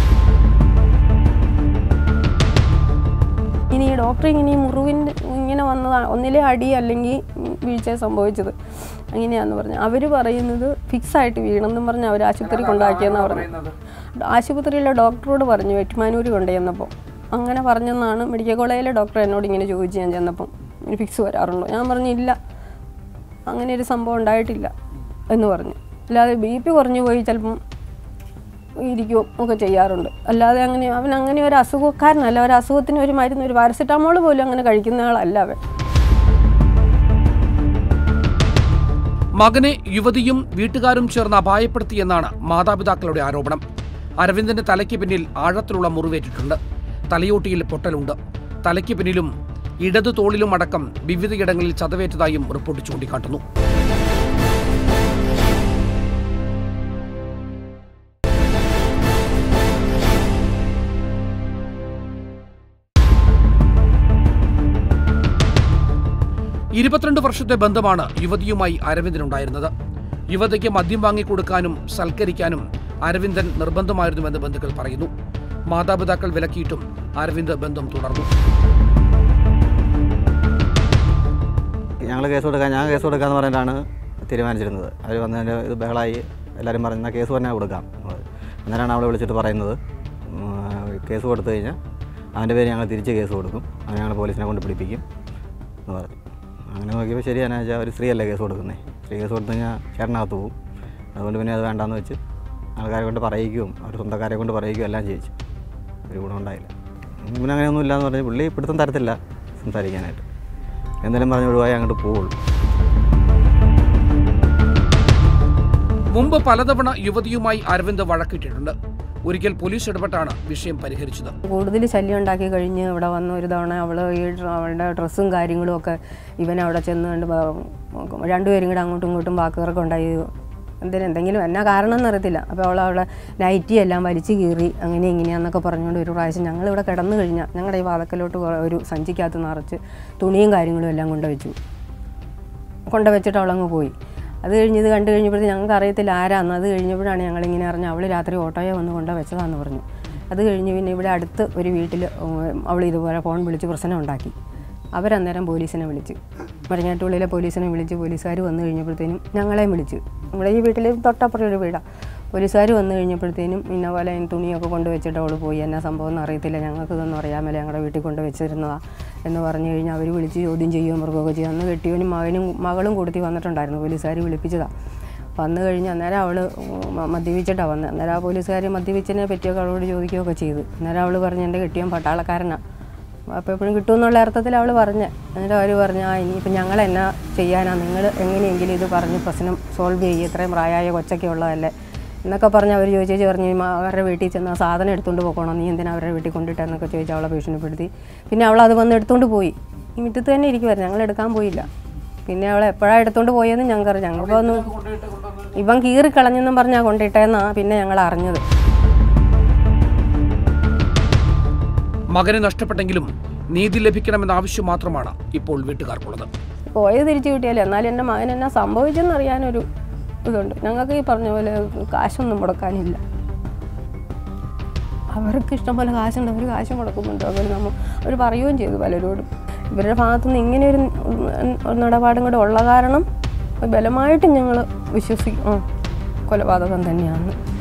ഇനി ഈ ഡോക്ടർ ഇങ്ങനെ ഈ മുറിവിൻ്റെ ഇങ്ങനെ വന്നതാണ് ഒന്നിലെ അടി അല്ലെങ്കിൽ വീഴ്ച സംഭവിച്ചത് അങ്ങനെയാന്ന് പറഞ്ഞു അവർ പറയുന്നത് ഫിക്സ് ആയിട്ട് വീണെന്നും പറഞ്ഞ് അവർ ആശുപത്രി കൊണ്ടാക്കിയെന്നാണ് പറഞ്ഞത് ആശുപത്രിയിലെ ഡോക്ടറോട് പറഞ്ഞു വെറ്റുമാനൂർ കൊണ്ടുചെന്നപ്പോൾ അങ്ങനെ പറഞ്ഞെന്നാണ് മെഡിക്കൽ കോളേജിലെ ഡോക്ടർ എന്നോട് ഇങ്ങനെ ചോദിച്ചു ഞാൻ ചെന്നപ്പം ഇനി ഫിക്സ് വരാറുണ്ടോ ഞാൻ പറഞ്ഞു ഇല്ല അങ്ങനെ ഒരു സംഭവം ഉണ്ടായിട്ടില്ല എന്ന് പറഞ്ഞു അല്ലാതെ ബി പി കുറഞ്ഞു പോയി ചിലപ്പം ഇരിക്കുകയും ഒക്കെ ചെയ്യാറുണ്ട് അല്ലാതെ അങ്ങനെ അവൻ അങ്ങനെ ഒരു അസുഖക്കാരനല്ല ഒരു അസുഖത്തിന് ഒരു മരുന്ന് ഒരു പാരസെറ്റാമോൾ പോലും അങ്ങനെ കഴിക്കുന്ന ആളല്ല അവൻ മകനെ യുവതിയും വീട്ടുകാരും ചേർന്ന് അപായപ്പെടുത്തിയെന്നാണ് മാതാപിതാക്കളുടെ ആരോപണം അരവിന്ദന്റെ തലയ്ക്ക് പിന്നിൽ ആഴത്തിലുള്ള മുറിവേറ്റിട്ടുണ്ട് തലയോട്ടിയിൽ പൊട്ടലുണ്ട് തലയ്ക്ക് പിന്നിലും ഇടതു തോളിലും അടക്കം വിവിധയിടങ്ങളിൽ ചതവേറ്റതായും റിപ്പോർട്ട് ചൂണ്ടിക്കാട്ടുന്നു ഇരുപത്തിരണ്ട് വർഷത്തെ ബന്ധമാണ് യുവതിയുമായി അരവിന്ദനുണ്ടായിരുന്നത് യുവതിക്ക് മദ്യം വാങ്ങിക്കൊടുക്കാനും സൽക്കരിക്കാനും അരവിന്ദൻ നിർബന്ധമായിരുന്നുവെന്ന് ബന്ധുക്കൾ പറയുന്നു മാതാപിതാക്കൾ വിലക്കിയിട്ടും അരവിന്ദ് ബന്ധം തുടർന്നു ഞങ്ങൾ കേസ് കൊടുക്കാൻ ഞാൻ കേസ് കൊടുക്കാമെന്ന് പറഞ്ഞിട്ടാണ് തീരുമാനിച്ചിരുന്നത് അവർ വന്നതിൻ്റെ ഇത് ബഹളായി എല്ലാവരും പറഞ്ഞു എന്നാൽ കേസ് തന്നെ കൊടുക്കാം അന്നേരമാണ് അവളെ വിളിച്ചിട്ട് പറയുന്നത് ഉം, കേസ് കൊടുത്തു കഴിഞ്ഞാൽ അവൻ്റെ പേര് ഞങ്ങൾ തിരിച്ച് കേസ് കൊടുക്കും അവനെ ഞങ്ങൾ പോലീസിനെ കൊണ്ട് പിടിപ്പിക്കും എന്ന് പറഞ്ഞു അങ്ങനെ നോക്കിയപ്പോൾ ശരിയാണെന്ന് വെച്ചാൽ ഒരു സ്ത്രീയല്ലേ കേസ് കൊടുക്കുന്നത് സ്ത്രീ കേസ് കൊടുത്തു കഴിഞ്ഞാൽ ചേട്ടനകത്ത് പോകും അതുകൊണ്ട് പിന്നെ അത് വേണ്ടാന്ന് വെച്ച് ആൾക്കാരെ കൊണ്ട് പറയിക്കുകയും അവർ സ്വന്തക്കാരെ കൊണ്ട് പറയിക്കുകയും എല്ലാം ചെയ്യിച്ചു ഒരു ഗുണം ഉണ്ടായില്ല പിന്നെ അങ്ങനെയൊന്നും ഇല്ലയെന്ന് പറഞ്ഞ് പുള്ളി പിടുത്തം തരത്തില്ല സംസാരിക്കാനായിട്ട് എന്തെങ്കിലും പറഞ്ഞ് ഒഴിവായി അങ്ങോട്ട് പോവുള്ളൂ മുമ്പ് പലതവണ യുവതിയുമായി അരവിന്ദ് വഴക്കിട്ടിട്ടുണ്ട് ഒരിക്കൽ പോലീസ് ഇടപെട്ടാണ് വിഷയം പരിഹരിച്ചത് കൂടുതൽ ശല്യം ഉണ്ടാക്കി കഴിഞ്ഞ് ഇവിടെ വന്ന ഒരു തവണ അവൾ ഈ ഡ്ര- അവളുടെ ഡ്രസ്സും കാര്യങ്ങളും ഒക്കെ ഇവൻ അവിടെ ചെന്ന് കണ്ട് ബ- രണ്ടുപേരും കൂടെ അങ്ങോട്ടും ഇങ്ങോട്ടും വാക്കുകളൊക്കെ ഉണ്ടായി എന്തിനും എന്തെങ്കിലും എന്നാ കാരണം എന്നറിയത്തില്ല അപ്പോൾ അവൾ അവളെ നൈറ്റി എല്ലാം വലിച്ചു കീറി അങ്ങനെ ഇങ്ങനെയാന്നൊക്കെ പറഞ്ഞുകൊണ്ട് ഒരു പ്രാവശ്യം ഞങ്ങൾ ഇവിടെ കിടന്നു കഴിഞ്ഞാൽ ഞങ്ങളുടെ ഈ വാതക്കലോട്ട് കുറെ- ഒരു സഞ്ചിക്കകത്ത് നിറച്ച് തുണിയും കാര്യങ്ങളും എല്ലാം കൊണ്ടുവച്ചു കൊണ്ടുവച്ചിട്ട് അവളങ്ങ് പോയി അത് കഴിഞ്ഞ് ഇത് കണ്ടു കഴിഞ്ഞപ്പോഴത്തേക്ക് ഞങ്ങൾക്ക് അറിയത്തില്ല ആരാന്ന് അത് കഴിഞ്ഞപ്പോഴാണ് ഞങ്ങളിങ്ങനെ അറിഞ്ഞു അവൾ രാത്രി ഓട്ടോയെ വന്ന് കൊണ്ട് വെച്ചതാന്ന് പറഞ്ഞു അത് കഴിഞ്ഞ് പിന്നെ ഇവിടെ അടുത്ത് ഒരു വീട്ടിൽ അവൾ ഇതുപോലെ ഫോൺ വിളിച്ച് പ്രശ്നം ഉണ്ടാക്കി അവരന്നേരം പോലീസിനെ വിളിച്ച് മരങ്ങാട്ടുള്ളിലെ പോലീസിനെ വിളിച്ച് പോലീസുകാർ വന്നു കഴിഞ്ഞപ്പോഴത്തേനും ഞങ്ങളെയും വിളിച്ച് നമ്മുടെ ഈ വീട്ടിൽ തൊട്ടപ്പുറം ഒരു വീടാണ് പോലീസുകാർ വന്നു കഴിഞ്ഞപ്പോഴത്തേനും ഇന്ന പോലെ തുണിയൊക്കെ കൊണ്ട് വെച്ചിട്ട് അവൾ പോയി എന്നാ സംഭവം എന്ന് അറിയത്തില്ല ഞങ്ങൾക്ക് ഇതൊന്നും അറിയാമല്ല ഞങ്ങളുടെ വീട്ടിൽ കൊണ്ട് വെച്ചിരുന്നതാ എന്ന് പറഞ്ഞു കഴിഞ്ഞാൽ അവർ വിളിച്ച് ചോദ്യം ചെയ്യുകയോ മൃഗമൊക്കെ ചെയ്യും അന്ന് കെട്ടിയവനും മകനും മകളും കൊടുത്തി വന്നിട്ടുണ്ടായിരുന്നു പോലീസുകാർ വിളിപ്പിച്ചതാണ് വന്നു കഴിഞ്ഞ് അന്നേരം അവൾ മദ്യപിച്ചിട്ടാണ് വന്നത് അന്നേരം ആ പോലീസുകാർ മദ്യപിച്ചതിനെ പറ്റിയൊക്കെ അവളോട് ചോദിക്കുകയൊക്കെ ചെയ്തു അന്നേരം അവൾ പറഞ്ഞു എൻ്റെ കെട്ടിയവൻ പട്ടാളക്കാരനാണ് അപ്പോൾ എപ്പോഴും കിട്ടുമെന്നുള്ള അർത്ഥത്തിൽ അവൾ പറഞ്ഞ് എന്നിട്ട് അവർ പറഞ്ഞു ആ ഇനിയിപ്പോൾ ഞങ്ങൾ എന്നാ ചെയ്യാനാ നിങ്ങൾ എങ്ങനെയെങ്കിലും ഇത് പറഞ്ഞ് പ്രശ്നം സോൾവ് ചെയ്യുക ഇത്രയും പ്രായമായ കൊച്ചൊക്കെ ഉള്ളതല്ലേ എന്നൊക്കെ പറഞ്ഞ് അവർ ചോദിച്ചു പറഞ്ഞു "ഈ മ- അവരുടെ വീട്ടിൽ ചെന്ന് ആ സാധനം എടുത്തുകൊണ്ട് പോകണം നീ എന്തിനാ അവരുടെ വീട്ടിൽ കൊണ്ടിട്ടെന്നൊക്കെ ചോദിച്ച് അവളെ ഭീഷണിപ്പെടുത്തി പിന്നെ അവൾ അത് വന്ന് എടുത്തുകൊണ്ട് പോയി ഈ മുറ്റത്ത് തന്നെ ഇരിക്കുമായിരുന്നു ഞങ്ങൾ എടുക്കാൻ പോയില്ല പിന്നെ അവൾ എപ്പോഴാണ് എടുത്തുകൊണ്ട് പോയെന്ന് ഞങ്ങൾക്കറിയാം ഞങ്ങൾക്ക് ഒന്ന് ഇവൻ കീറി കളഞ്ഞെന്നും പറഞ്ഞാൽ കൊണ്ടിട്ടേന്നാ പിന്നെ ഞങ്ങൾ അറിഞ്ഞത് മകനെ നഷ്ടപ്പെട്ടെങ്കിലും നീതി ലഭിക്കണമെന്ന ആവശ്യം മാത്രമാണ് ഇപ്പോൾ വീട്ടുകാർക്കുള്ളത് പോയത് തിരിച്ചു കിട്ടിയാലേ എന്നാലും എൻ്റെ മകൻ എന്നാ സംഭവിച്ചെന്ന് അറിയാനൊരു ഇതുണ്ട് ഞങ്ങൾക്ക് ഈ പറഞ്ഞ പോലെ കാശൊന്നും മുടക്കാനില്ല അവർക്ക് ഇഷ്ടംപോലെ കാശുണ്ട് അവർ കാശ് മുടക്കുന്നുണ്ട് അവർ നമ്മൾ അവർ പറയുകയും ചെയ്തു പലരോടും ഇവരുടെ ഭാഗത്തുനിന്ന് ഇങ്ങനെ ഒരു നിലപാടും കൂടെ ഉള്ള കാരണം ബലമായിട്ട് ഞങ്ങൾ വിശ്വസിക്കും ആ കൊലപാതകം തന്നെയാണ്